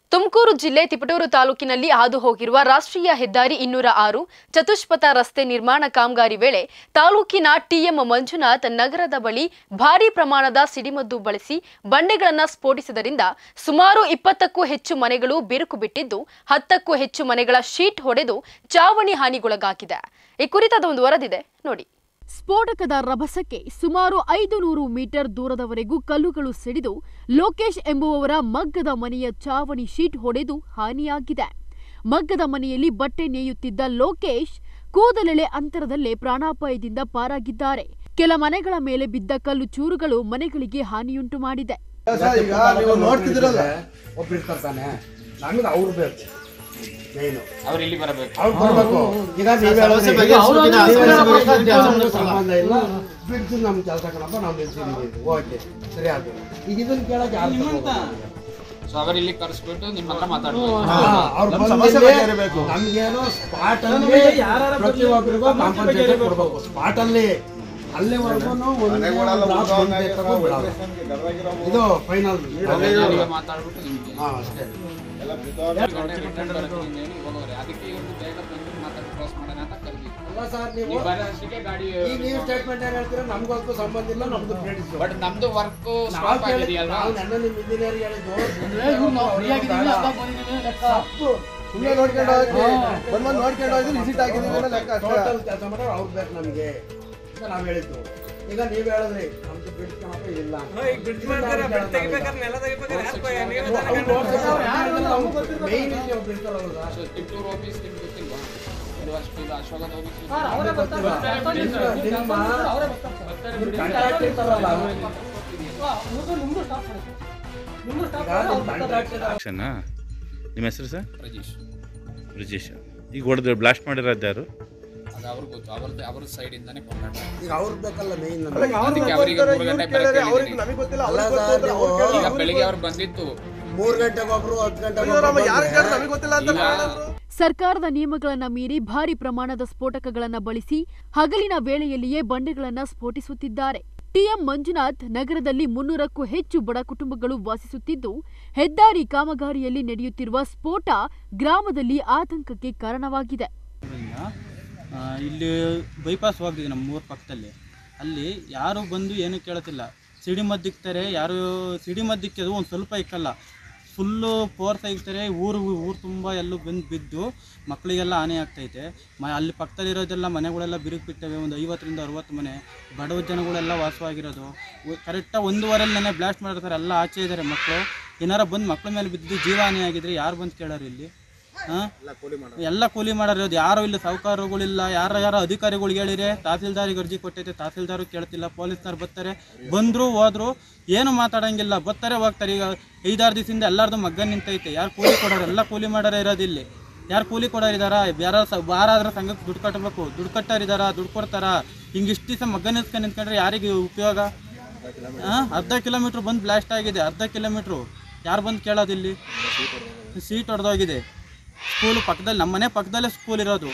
ತುಮಕೂರು ಜಿಲ್ಲೆ ತಿಪಟೂರು ತಾಲೂಕಿನಲ್ಲಿ ಹಾದು ಹೋಗಿರುವ ರಾಷ್ಟ್ರೀಯ ಹೆದ್ದಾರಿ ಇನ್ನೂರ ಆರು ಚತುಷ್ಪಥ ರಸ್ತೆ ನಿರ್ಮಾಣ ಕಾಮಗಾರಿ ವೇಳೆ ತಾಲೂಕಿನ ಟಿಎಂ ಮಂಜುನಾಥ್ ನಗರದ ಬಳಿ ಭಾರೀ ಪ್ರಮಾಣದ ಸಿಡಿಮದ್ದು ಬಳಸಿ ಬಂಡೆಗಳನ್ನು ಸ್ಫೋಟಿಸಿದರಿಂದ ಸುಮಾರು ಇಪ್ಪತ್ತಕ್ಕೂ ಹೆಚ್ಚು ಮನೆಗಳು ಬಿರುಕು ಬಿಟ್ಟಿದ್ದು ಹತ್ತಕ್ಕೂ ಹೆಚ್ಚು ಮನೆಗಳ ಶೀಟ್ ಹೊಡೆದು ಚಾವಣಿ ಹಾನಿಗೊಳಗಾಗಿದೆ ಈ ಕುರಿತಾದ ಒಂದು ವರದಿದೆ ನೋಡಿ ಸ್ಫೋಟಕದ ರಭಸಕ್ಕೆ ಸುಮಾರು ಐದು ನೂರು ಮೀಟರ್ ದೂರದವರೆಗೂ ಕಲ್ಲುಗಳು ಸಿಡಿದು ಲೋಕೇಶ್ ಎಂಬುವವರ ಮಗ್ಗದ ಮನೆಯ ಚಾವಣಿ ಶೀಟ್ ಹೊಡೆದು ಹಾನಿಯಾಗಿದೆ ಮಗ್ಗದ ಮನೆಯಲ್ಲಿ ಬಟ್ಟೆ ನೇಯುತ್ತಿದ್ದ ಲೋಕೇಶ್ ಕೂದಲೆಳೆ ಅಂತರದಲ್ಲೇ ಪ್ರಾಣಾಪಾಯದಿಂದ ಪಾರಾಗಿದ್ದಾರೆ ಕೆಲ ಮನೆಗಳ ಮೇಲೆ ಬಿದ್ದ ಕಲ್ಲು ಚೂರುಗಳು ಮನೆಗಳಿಗೆ ಹಾನಿಯುಂಟು ಮಾಡಿದೆ ಸರ್, ಈಗ ನೀವು ನೋಡ್ತಿದ್ದೀರಲ್ಲ ಒಬ್ರು ಇರ್ತಾರೆ ತಾನೆ ನಮ್ಗೆ ಅವ್ರು ಬೇಕು ಮೇನು ಅವ್ರು ಇಲ್ಲಿ ಬರಬೇಕು ಅವ್ರು ಬರ್ಬೇಕು ಈಗ ನೀವೇ ಸಮಸ್ಯೆ ಹೇಳಿದ್ರಿ, ಬಗ್ಗೆ ಈಗ ಅವ್ರು ಸುಮ್ನೆ ನೀವೇ ಸಮಸ್ಯೆ ಬಗ್ಗೆ ಹೇಳಿದ್ರಿ, ಕೆಲಸ ನಮ್ಗೆ ಮಾಡ್ಸಲ್ಲ. ಸಂಬಂಧ ಇಲ್ಲ ಬಿಡ್ತು ನಮ್ ಕೆಲಸ ಕಣಪ್ಪ ನಾವು ನಿಲ್ಸಿದೀವಿ ಓಕೆ ಸರಿ ಆಯ್ತು ಈಗ ಇದನ್ನ ಕೇಳಕ್ ಯಾರು ಸೊ ಅವ್ರು ಇಲ್ಲಿ ಕರೆಸ್ಬಿಟ್ಟು ನಿಮ್ಮ ಹತ್ರ ಮಾತಾಡ್ಬೋದು ಅವ್ರು ನಮ್ಮ ಬಂದು ಸಮಸ್ಯೆ ಇಲ್ಲಿ ಬಗೆಹರಿಬೇಕು. ನಮ್ಗೇನೋ ಸ್ಪಾಟ್ ಅಲ್ಲಿ ಪ್ರತಿಯೊಬ್ಬರಿಗೂ ಕಾಂಪನ್ಸೇಷನ್ ಕೊಡ್ಬೇಕು ಸ್ಪಾಟ್ ಅಲ್ಲಿ ಅಲ್ಲಿವರೆಗೂ ಮನೆಗಳೆಲ್ಲ ಉಳ್ದವ್ನೆ, ಇದು ಫೈನಲ್ ಈಗ ಮಾತಾಡ್ಬಿಟ್ಟು ನಿಮ್ಗೆ ಹಾ ಅಷ್ಟೇ ರಿಟರ್ನ್ ಬರೋದು ಇನ್ನೇನು ಹೋಗೋರೆ ಅದಕ್ಕೆ ಇವ್ರು ಬೇಗ ಬಂದು ಮಾತಾಡಿ ಕ್ರಾಸ್ ಮಾಡೋಣ ಅಂತ ಕರೆದಿ ಅಲ್ಲ ಸರ್ ನೀವು ನೀವು ಬರೋಷ್ಟಕ್ಕೆ ಗಾಡಿ ಈಗ ನೀವು ಸ್ಟೇಟ್ಮೆಂಟ್ ಏನ್ ಹೇಳ್ತೀರಾ ನಮ್ಗೂ ಅದಕ್ಕೂ ಸಂಬಂಧ ಇಲ್ಲ ನಮ್ದು ಕ್ರೆಡಿಟ್ ಬಟ್ ನಮ್ದು ವರ್ಕ್ ನಾವು ಸ್ಟಾಪ್ ಕೇಳಿ ಆಗಿದೆಯಲ್ವಾ ನಾವು ನನ್ನ ನಿಮ್ಮ ಇಂಜಿನಿಯರ್ ಹೇಳಿದ್ದು ಸುಮ್ಮನೆ ನೋಡ್ಕೊಂಡು ಹೋಗಿ ಬಂದ್ ಬಂದ್ ನೋಡ್ಕೊಂಡು ಹೋಗಿ ವಿಸಿಟ್ ಆಗಿದ್ದೀವಿ ಅನ್ನೋ ಲೆಕ್ಕ ಅಷ್ಟೇ. ಟೋಟಲ್ ಕೆಲಸ ಮಾಡೋರು ಅವ್ರು ಬೇಕು ನಮಗೆ ಅಂತ ನಾವು ಹೇಳಿದ್ದು ಈಗ ನೀವು ಹೇಳಿದ್ರಿ ನಮ್ದು ಬಿಡ್ಸ್ಕೊಳಕ್ಕೆ ಇಲ್ಲ ಮೇನ್ ಒಬ್ರು ಇರ್ತಾರಲ್ಲ ಸೊ ತಿಪ್ಟೂರು ಆಫೀಸ್ ನಿಮ್ಗೆ ಗೊತ್ತಿಲ್ವಾ ಇದು ಅಷ್ಟು ಇದು ಅಶೋಕದ ಆಫೀಸ್ ಕಾಂಟ್ರಾಕ್ಟ್ ಇರ್ತಾರಲ್ಲ ಕಾಂಟ್ರಾಕ್ಟ್ ಆಕ್ಷನ್ನಾ ನಿಮ್ಮ ಹೆಸರು ಸರ್ ಪ್ರಜೀಶ್ ಬ್ರಿಜೇಶ್ ಈಗ ಹೊಡೆದು ಬ್ಲಾಸ್ಟ್ ಮಾಡಿರೋದು ಯಾರು ಅದು ಅವ್ರಿಗೆ ಗೊತ್ತು ಅವ್ರದ್ದು ಅವ್ರ ಸೈಡ್ ಇಂದಾನೆ ಕಾಂಟ್ಯಾಕ್ಟ್ ಈಗ ಅವ್ರು ಬೇಕಲ್ಲ ಮೇನ್ ಅಲ್ಲ, ಈಗ ಅವ್ರು ಅದಕ್ಕೆ ಬರ್ತಾರೆ, ಅವರಿಗೆ ಮೂರು ಇವ್ರು ಗಂಟೆ ಕೇಳಿದ್ರೆ ಬರಕ್ಕೆ ಅವ್ರಿಗೆ ಹೇಳಿದ್ದೀನಿ. ನಮಗೆ ಗೊತ್ತಿಲ್ಲ ಅಲ್ಲ ಅವ್ರಿಗೆ ಸರ್, ಗೊತ್ತಿಲ್ಲ, ಅವ್ರು ನೀವು- ಕೇಳಿದ್ರೆ ಈಗ ಅವ್ರಿಗೆ ಬೆಳಿಗ್ಗೆ ಅವ್ರು ಬಂದಿತ್ತು ಮೂರ್ ಗಂಟೆಗೆ ಒಬ್ರು ಹತ್ತು ಗಂಟೆಗೆ ಗೊತ್ತಿಲ್ಲ. ನಮ್ಮ ಯಾರು ಕೇಳಿದ್ರೆ ಒಬ್ರು ನಮಗೆ ಗೊತ್ತಿಲ್ಲ ಅಂತ ಈಗ- ಹೇಳಿದ್ರು. ಸರ್ಕಾರದ ನಿಯಮಗಳನ್ನ ಮೀರಿ ಭಾರಿ ಪ್ರಮಾಣದ ಸ್ಫೋಟಕಗಳನ್ನ ಬಳಸಿ ಹಗಲಿನ ವೇಳೆಯಲ್ಲಿಯೇ ಬಂಡೆಗಳನ್ನ ಸ್ಫೋಟಿಸುತ್ತಿದ್ದಾರೆ ಟಿಎಂ ಮಂಜುನಾಥ್ ನಗರದಲ್ಲಿ ಮುನ್ನೂರಕ್ಕೂ ಹೆಚ್ಚು ಬಡ ಕುಟುಂಬಗಳು ವಾಸಿಸುತ್ತಿದ್ದು ಹೆದ್ದಾರಿ ಕಾಮಗಾರಿಯಲ್ಲಿ ನಡೆಯುತ್ತಿರುವ ಸ್ಫೋಟ ಗ್ರಾಮದಲ್ಲಿ ಆತಂಕಕ್ಕೆ ಕಾರಣವಾಗಿದೆ ಊರಿಂದ, ಆ, ಇಲ್ಲಿ ಬೈಪಾಸ್ ಹೋಗ್ತಿದೆ ನಮ್ಮ ಊರ ಪಕ್ಕದಲ್ಲಿ ಅಲ್ಲಿ ಯಾರು ಬಂದು ಏನೂ ಕೇಳುತ್ತಿಲ್ಲ ಸಿಡಿ ಮದ್ದಿಕ್ತಾರೆ ಯಾರು ಸಿಡಿ ಮದ್ದಿಕ್ಕಿದ್ರು ಒಂದು ಸ್ವಲ್ಪ ಇಕ್ಕಲ್ಲ ಫುಲ್ಲು ಫೋರ್ಸ್ ಇಕ್ತಾರೆ ಊರು ಊರು ತುಂಬ ಎಲ್ಲೂ ಬಂದು ಬಿದ್ದು ಮಕ್ಕಳಿಗೆಲ್ಲ ಹಾನಿ ಆಗ್ತೈತೆ ಮ ಅಲ್ಲಿ ಪಕ್ಕದಲ್ಲಿರೋದೆಲ್ಲ ಮನೆಗಳೆಲ್ಲ ಬಿರುಕು ಬಿಟ್ಟವೆ ಒಂದು ಐವತ್ತರಿಂದ ಅರವತ್ತು ಮನೆ ಬಡವ ಜನಗಳೆಲ್ಲ ವಾಸವಾಗಿರೋದು ಕರೆಕ್ಟಾಗಿ ಒಂದೂವರೆಲ್ಲಿ ನೆನೆ ಬ್ಲಾಸ್ಟ್ ಮಾಡಿರ್ತಾರೆ ಎಲ್ಲ ಆಚೆ ಇದ್ದಾರೆ ಮಕ್ಕಳು ಏನಾರ ಬಂದು ಮಕ್ಕಳ ಮೇಲೆ ಬಿದ್ದು ಜೀವ ಹಾನಿ ಆಗಿದ್ರೆ ಯಾರು ಬಂದು ಕೇಳೋರು ಇಲ್ಲಿ ಹಾಂ ಎಲ್ಲ ಕೂಲಿ ಮಾಡೋರು ಯಾರು ಇಲ್ಲ ಸಾಹುಕಾರಗಳಿಲ್ಲ ಯಾರ ಯಾರ ಅಧಿಕಾರಿಗಳಿಗೆ ಹೇಳಿರೆ ತಹಸೀಲ್ದಾರಿಗೆ ಅರ್ಜಿ ಕೊಟ್ಟೈತೆ ತಹಸೀಲ್ದಾರು ಕೇಳ್ತಿಲ್ಲ ಪೊಲೀಸ್ನವ್ರು ಬರ್ತಾರೆ ಬಂದ್ರು ಹೋದ್ರು ಏನು ಮಾತಾಡಂಗಿಲ್ಲ ಬರ್ತಾರೆ ಹೋಗ್ತಾರೆ ಈಗ ಐದಾರು ದಿವಸದಿಂದ ಎಲ್ಲಾರ್ದು ಮಗ್ಗ ನಿಂತೈತೆ ಯಾರು ಕೂಲಿ ಕೊಡೋರು ಎಲ್ಲ ಕೂಲಿ ಮಾಡೋರು ಇರೋದು ಇಲ್ಲಿ ಯಾರು ಕೂಲಿ ಕೊಡೋರು ಇದಾರ ಯಾರು ಸ ಬಾರ ಆದ್ರೆ ಸಂಘಕ್ಕೆ ದುಡ್ಡು ಕಟ್ಟಬೇಕು ದುಡ್ಡು ಕಟ್ಟೋರು ಇದಾರ ದುಡ್ಡು ಕೊಡ್ತಾರ ಹಿಂಗೆ ಇಷ್ಟು ದಿವಸ ಮಗ್ಗ ನಿಂತ್ಕೊಂಡು ನಿಂತ್ಕೊಂಡ್ರೆ ಯಾರಿಗೆ ಉಪಯೋಗ ಹಾಂ ಅರ್ಧ ಕಿಲೋಮೀಟ್ರ್ ಬಂದು ಬ್ಲಾಸ್ಟ್ ಆಗಿದೆ ಅರ್ಧ ಕಿಲೋಮೀಟ್ರು ಯಾರು ಬಂದು ಕೇಳೋದಿಲ್ಲಿ ಸೀಟ್ ಹೊಡೆದೋಗಿದೆ ಸ್ಕೂಲು ಪಕ್ಕದಲ್ಲಿ ನಮ್ಮ ಮನೆ ಪಕ್ಕದಲ್ಲೇ ಸ್ಕೂಲ್ ಇರೋದು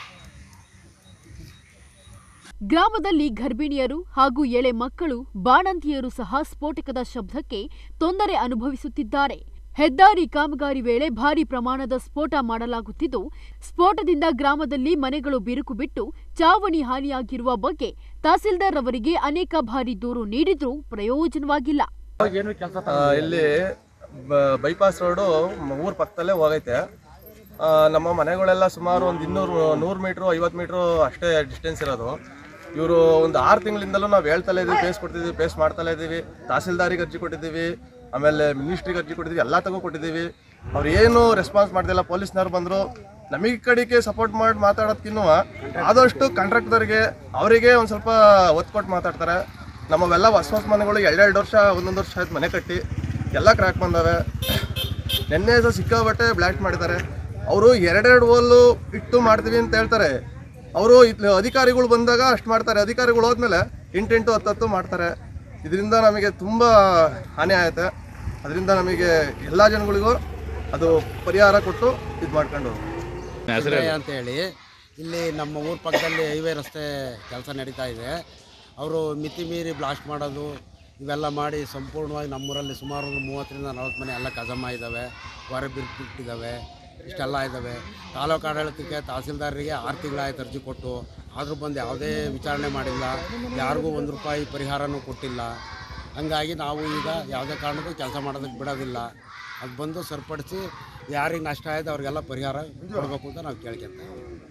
ಗ್ರಾಮದಲ್ಲಿ ಗರ್ಭಿಣಿಯರು ಹಾಗೂ ಎಳೆ ಮಕ್ಕಳು ಬಾಣಂತಿಯರು ಸಹ ಸ್ಫೋಟಕದ ಶಬ್ದಕ್ಕೆ ತೊಂದರೆ ಅನುಭವಿಸುತ್ತಿದ್ದಾರೆ ಹೆದ್ದಾರಿ ಕಾಮಗಾರಿ ವೇಳೆ ಭಾರಿ ಪ್ರಮಾಣದ ಸ್ಫೋಟ ಮಾಡಲಾಗುತ್ತಿದ್ದು ಸ್ಫೋಟದಿಂದ ಗ್ರಾಮದಲ್ಲಿ ಮನೆಗಳು ಬಿರುಕು ಬಿಟ್ಟು ಚಾವಣಿ ಹಾನಿಯಾಗಿರುವ ಬಗ್ಗೆ ತಹಸೀಲ್ದಾರ್ ಅವರಿಗೆ ಅನೇಕ ಬಾರಿ ದೂರು ನೀಡಿದ್ರೂ ಪ್ರಯೋಜನವಾಗಿಲ್ಲ ಆ, ಇಲ್ಲಿ ಬ- ಬೈಪಾಸ್ ರೋಡು ಮ- ಊರ್ ಪಕ್ಕದಲ್ಲೇ ಹೋಗೈತೆ ಆ, ನಮ್ಮ ಮನೆಗಳೆಲ್ಲ ಸುಮಾರು ಒಂದು ಇನ್ನೂರು ನೂರು ಮೀಟ್ರು ಐವತ್ತು ಮೀಟ್ರು ಅಷ್ಟೇ ಡಿಸ್ಟೆನ್ಸ್ ಇರೋದು ಇವರು ಒಂದು ಆರು ತಿಂಗಳಿಂದಲೂ ನಾವು ಹೇಳ್ತಲೇ ಇದ್ದೀವಿ ಪೇಸ್ ಕೊಡ್ತಿದ್ದೀವಿ ಪೇಸ್ ಮಾಡ್ತಲೇ ಇದ್ದೀವಿ ತಹಸೀಲ್ದಾರಿಗೆ ಅರ್ಜಿ ಕೊಟ್ಟಿದ್ದೀವಿ ಆಮೇಲೆ ಮಿನಿಸ್ಟ್ರಿಗೆ ಅರ್ಜಿ ಕೊಟ್ಟಿದ್ದೀವಿ ಎಲ್ಲ ತಗೋ ಕೊಟ್ಟಿದ್ದೀವಿ ಅವ್ರು ಏನು ರೆಸ್ಪಾನ್ಸ್ ಮಾಡ್ತಿಲ್ಲ ಪೊಲೀಸ್ನವ್ರು ಬಂದರು ನಮಗೆ ಕಡೆಗೆ ಸಪೋರ್ಟ್ ಮಾಡಿ ಮಾತಾಡೋದಕ್ಕಿನ್ನೂ ಆದಷ್ಟು ಕಾಂಟ್ರಾಕ್ಟರ್ಗೆ ಅವರಿಗೆ ಒಂದು ಸ್ವಲ್ಪ ಒತ್ತು ಕೊಟ್ಟು ಮಾತಾಡ್ತಾರೆ ನಮ್ಮವೆಲ್ಲ ಹೊಸ ಹೊಸ ಮನೆಗಳು ಎರಡೆರಡು ವರ್ಷ ಒಂದೊಂದು ವರ್ಷ ಆಯ್ತು ಮನೆ ಕಟ್ಟಿ ಎಲ್ಲ ಕ್ರ್ಯಾಕ್ ಬಂದವೆ ನಿನ್ನೆ ಸಹ ಸಿಕ್ಕಾಬಟ್ಟೆ ಬ್ಲಾಸ್ಟ್ ಮಾಡಿದ್ದಾರೆ ಅವರು ಎರಡೆರಡು ಓಲು ಇಟ್ಟು ಮಾಡ್ತೀವಿ ಅಂತ ಹೇಳ್ತಾರೆ ಅವರು ಅಧಿಕಾರಿಗಳು ಬಂದಾಗ ಅಷ್ಟು ಮಾಡ್ತಾರೆ ಅಧಿಕಾರಿಗಳು ಹೋದ್ಮೇಲೆ ಎಂಟೆಂಟು ಹತ್ತತ್ತು ಮಾಡ್ತಾರೆ ಇದರಿಂದ ನಮಗೆ ತುಂಬ ಹಾನಿ ಆಗುತ್ತೆ ಅದರಿಂದ ನಮಗೆ ಎಲ್ಲ ಜನಗಳಿಗೂ ಅದು ಪರಿಹಾರ ಕೊಟ್ಟು ಇದು ಮಾಡ್ಕೊಂಡು ಹೆಸರು ಸಿದ್ದಯ್ಯ ಅಂತ ಹೇಳಿ ಇಲ್ಲಿ ನಮ್ಮ ಊರ ಪಕ್ಕದಲ್ಲಿ ಹೈವೇ ರಸ್ತೆ ಕೆಲಸ ನಡೀತಾ ಇದೆ ಅವರು ಮಿತಿ ಮೀರಿ ಬ್ಲಾಸ್ಟ್ ಮಾಡೋದು ಇವೆಲ್ಲ ಮಾಡಿ ಸಂಪೂರ್ಣವಾಗಿ ನಮ್ಮೂರಲ್ಲಿ ಸುಮಾರು ಒಂದು ಮೂವತ್ತರಿಂದ ನಲವತ್ತು ಮನೆ ಎಲ್ಲ ಕಜಮ್ಮ ಇದ್ದಾವೆ ಹೊರ ಬಿಟ್ಟಿದ್ದಾವೆ ಇಷ್ಟೆಲ್ಲ ಇದ್ದಾವೆ ತಾಲೂಕು ಆಡಳಿತಕ್ಕೆ ತಹಸೀಲ್ದಾರರಿಗೆ ಆರು ತಿಂಗಳಾಯ್ತು ಅರ್ಜಿ ಕೊಟ್ಟು ಆದರೂ ಬಂದು ಯಾವುದೇ ವಿಚಾರಣೆ ಮಾಡಿಲ್ಲ ಯಾರಿಗೂ ಒಂದು ರೂಪಾಯಿ ಪರಿಹಾರನೂ ಕೊಟ್ಟಿಲ್ಲ ಹಂಗಾಗಿ ನಾವು ಈಗ ಯಾವುದೇ ಕಾರಣಕ್ಕೂ ಕೆಲಸ ಮಾಡೋದಕ್ಕೆ ಬಿಡೋದಿಲ್ಲ ಅದು ಬಂದು ಸರಿಪಡಿಸಿ ಯಾರಿಗೆ ನಷ್ಟ ಆಯ್ತು ಅವ್ರಿಗೆಲ್ಲ ಪರಿಹಾರ ಕೊಡಬೇಕು ಅಂತ ನಾವು ಕೇಳ್ಕೊತೇವೆ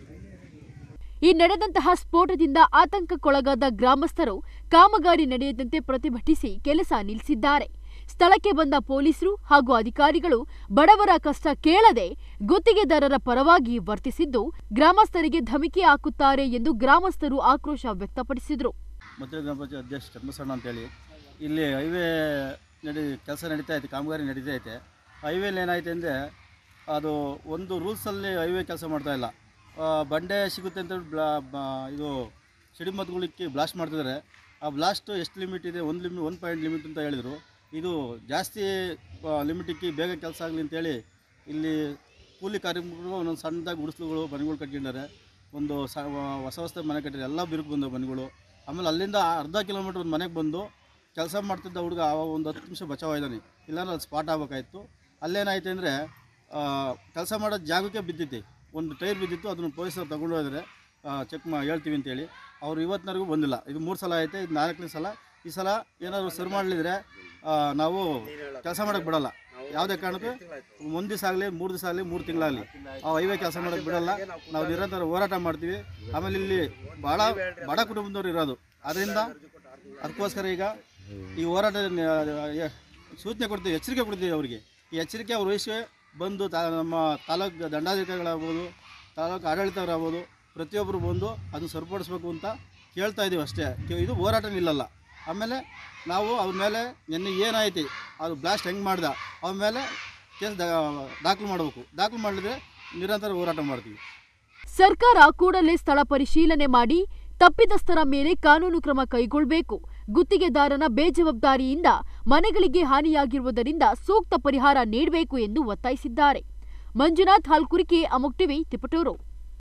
ಈ ನಡೆದಂತಹ ಸ್ಫೋಟದಿಂದ ಆತಂಕಕ್ಕೊಳಗಾದ ಗ್ರಾಮಸ್ಥರು ಕಾಮಗಾರಿ ನಡೆಯದಂತೆ ಪ್ರತಿಭಟಿಸಿ ಕೆಲಸ ನಿಲ್ಲಿಸಿದ್ದಾರೆ ಸ್ಥಳಕ್ಕೆ ಬಂದ ಪೊಲೀಸರು ಹಾಗೂ ಅಧಿಕಾರಿಗಳು ಬಡವರ ಕಷ್ಟ ಕೇಳದೆ ಗುತ್ತಿಗೆದಾರರ ಪರವಾಗಿ ವರ್ತಿಸಿದ್ದು ಗ್ರಾಮಸ್ಥರಿಗೆ ಧಮಕಿ ಹಾಕುತ್ತಾರೆ ಎಂದು ಗ್ರಾಮಸ್ಥರು ಆಕ್ರೋಶ ವ್ಯಕ್ತಪಡಿಸಿದರು ಮದ್ದೂರು ಗ್ರಾಮ ಪಂಚಾಯತ್ ಅಧ್ಯಕ್ಷ ಚರ್ಮಸಣ್ಣ ಅಂತೇಳಿ ಇಲ್ಲಿ ಹೈವೇ ನಡಿ ಕೆಲಸ ನಡೀತಾ ಐತೆ ಕಾಮಗಾರಿ ನಡೀತಾ ಐತೆ ಹೈವೇಲಿ ಏನಾಯ್ತು ಅಂದರೆ ಅದು ಒಂದು ರೂಲ್ಸಲ್ಲಿ ಹೈವೇ ಕೆಲಸ ಮಾಡ್ತಾ ಇಲ್ಲ ಆ, ಬಂಡೆ ಸಿಗುತ್ತೆ ಅಂತ ಬ್ಲಾ ಬ- ಇದು ಸಿಡಿಮದ್ದುಗಳಿಕ್ಕೆ ಬ್ಲಾಸ್ಟ್ ಮಾಡ್ತಿದ್ದಾರೆ ಆ ಬ್ಲಾಸ್ಟು ಎಷ್ಟು ಲಿಮಿಟ್ ಇದೆ ಒಂದು ಲಿಮಿ ಒನ್ ಪಾಯಿಂಟ್ ಲಿಮಿಟ್ ಅಂತ ಹೇಳಿದರು ಇದು ಜಾಸ್ತಿ ಲಿಮಿಟಿಕ್ಕೆ ಬೇಗ ಕೆಲಸ ಆಗಲಿ ಅಂತೇಳಿ ಇಲ್ಲಿ ಕೂಲಿ ಕಾರ್ಮಿಕರು ಒಂದೊಂದು ಸಣ್ಣದಾಗಿ ಗುಡಿಸ್ಲುಗಳು ಮನೆಗಳು ಕಟ್ಕೊಂಡಿದ್ದಾರೆ ಒಂದು ಸ ಹೊಸ ಹೊಸ ಮನೆ ಕಟ್ಟಿದ್ದಾರೆ ಎಲ್ಲ ಬಿರುಕು ಬಂದವು ಮನೆಗಳು ಆಮೇಲೆ ಅಲ್ಲಿಂದ ಅರ್ಧ ಕಿಲೋಮೀಟ್ರ್ ಒಂದು ಮನೆಗೆ ಬಂದು ಕೆಲಸ ಮಾಡ್ತಿದ್ದ ಹುಡುಗ ಅವ ಒಂದು ಹತ್ತು ನಿಮಿಷ ಬಚಾವಾಗಿದ್ದಾನೆ ಇಲ್ಲಾಂದ್ರೆ ಅಲ್ಲಿ ಸ್ಪಾಟ್ ಆಗಬೇಕಾಯ್ತು ಅಲ್ಲೇನಾಯ್ತು ಅಂದರೆ ಕೆಲಸ ಮಾಡೋ ಜಾಗಕ್ಕೆ ಬಿದ್ದಿತ್ತು ಒಂದು ಟೈರ್ ಬಿದ್ದಿತ್ತು ಅದನ್ನು ಪೊಲೀಸರು ತಗೊಂಡು ಹೋದರೆ ಚೆಕ್ ಮಾ ಹೇಳ್ತೀವಿ ಅಂತೇಳಿ ಅವ್ರು ಇವತ್ತಿನವರೆಗೂ ಬಂದಿಲ್ಲ ಇದು ಮೂರು ಸಲ ಐತೆ ಇದು ನಾಲ್ಕನೇ ಸಲ ಈ ಸಲ ಏನಾದರೂ ಸರಿ ಮಾಡಲಿದ್ರೆ ನಾವು ಕೆಲಸ ಮಾಡೋಕ್ಕೆ ಬಿಡಲ್ಲ ಯಾವುದೇ ಕಾರಣಕ್ಕೂ ಒಂದು ದಿವಸ ಆಗಲಿ ಮೂರು ದಿವಸ ಆಗಲಿ ಮೂರು ತಿಂಗಳಾಗಲಿ ಆ ಹೈವೇ ಕೆಲಸ ಮಾಡೋಕ್ಕೆ ಬಿಡಲ್ಲ ನಾವು ನಿರಂತರ ಹೋರಾಟ ಮಾಡ್ತೀವಿ ಆಮೇಲೆ ಇಲ್ಲಿ ಭಾಳ ಬಡ ಕುಟುಂಬದವ್ರು ಇರೋದು ಅದರಿಂದ ಅದಕ್ಕೋಸ್ಕರ ಈಗ ಈ ಹೋರಾಟ ಸೂಚನೆ ಕೊಡ್ತೀವಿ ಎಚ್ಚರಿಕೆ ಕೊಡ್ತೀವಿ ಅವರಿಗೆ ಈ ಎಚ್ಚರಿಕೆ ಅವ್ರ ವಹಿಸಿ ಬಂದು ತಾ ನಮ್ಮ ತಾಲೂಕು ದಂಡಾಧಿಕಾರಿಗಳಾಗ್ಬೋದು ತಾಲೂಕು ಆಡಳಿತವರಾಗ್ಬೋದು ಪ್ರತಿಯೊಬ್ಬರು ಬಂದು ಅದನ್ನು ಸರಿಪಡಿಸ್ಬೇಕು ಅಂತ ಕೇಳ್ತಾ ಇದ್ದೀವಿ ಅಷ್ಟೇ ಕೆ- ಇದು ಹೋರಾಟ ನಿಲ್ಲಲ್ಲ ಆಮೇಲೆ ನಾವು ಅವ್ರ ಮೇಲೆ ನಿನ್ನೆ ಏನಾಯ್ತು ಅದು ಬ್ಲಾಸ್ಟ್ ಹೆಂಗೆ ಮಾಡ್ದ ಅವ್ರ ಮೇಲೆ ಕೇಸ್ ದಾಖಲು ಮಾಡಬೇಕು ದಾಖಲು ಮಾಡಿದ್ರೆ ನಿರಂತರ ಹೋರಾಟ ಮಾಡ್ತೀವಿ ಸರ್ಕಾರ ಕೂಡಲೇ ಸ್ಥಳ ಪರಿಶೀಲನೆ ಮಾಡಿ ತಪ್ಪಿತಸ್ಥರ ಮೇಲೆ ಕಾನೂನು ಕ್ರಮ ಕೈಗೊಳ್ಳಬೇಕು ಗುತ್ತಿಗೆದಾರನ ಬೇಜವಾಬ್ದಾರಿಯಿಂದ ಮನೆಗಳಿಗೆ ಹಾನಿಯಾಗಿರುವುದರಿಂದ ಸೂಕ್ತ ಪರಿಹಾರ ನೀಡಬೇಕು ಎಂದು ಒತ್ತಾಯಿಸಿದ್ದಾರೆ ಮಂಜುನಾಥ್ ಹಾಲ್ಕುರಿಕೆ ಅಮುಕ್ ಟಿವಿ ತಿಪಟೂರು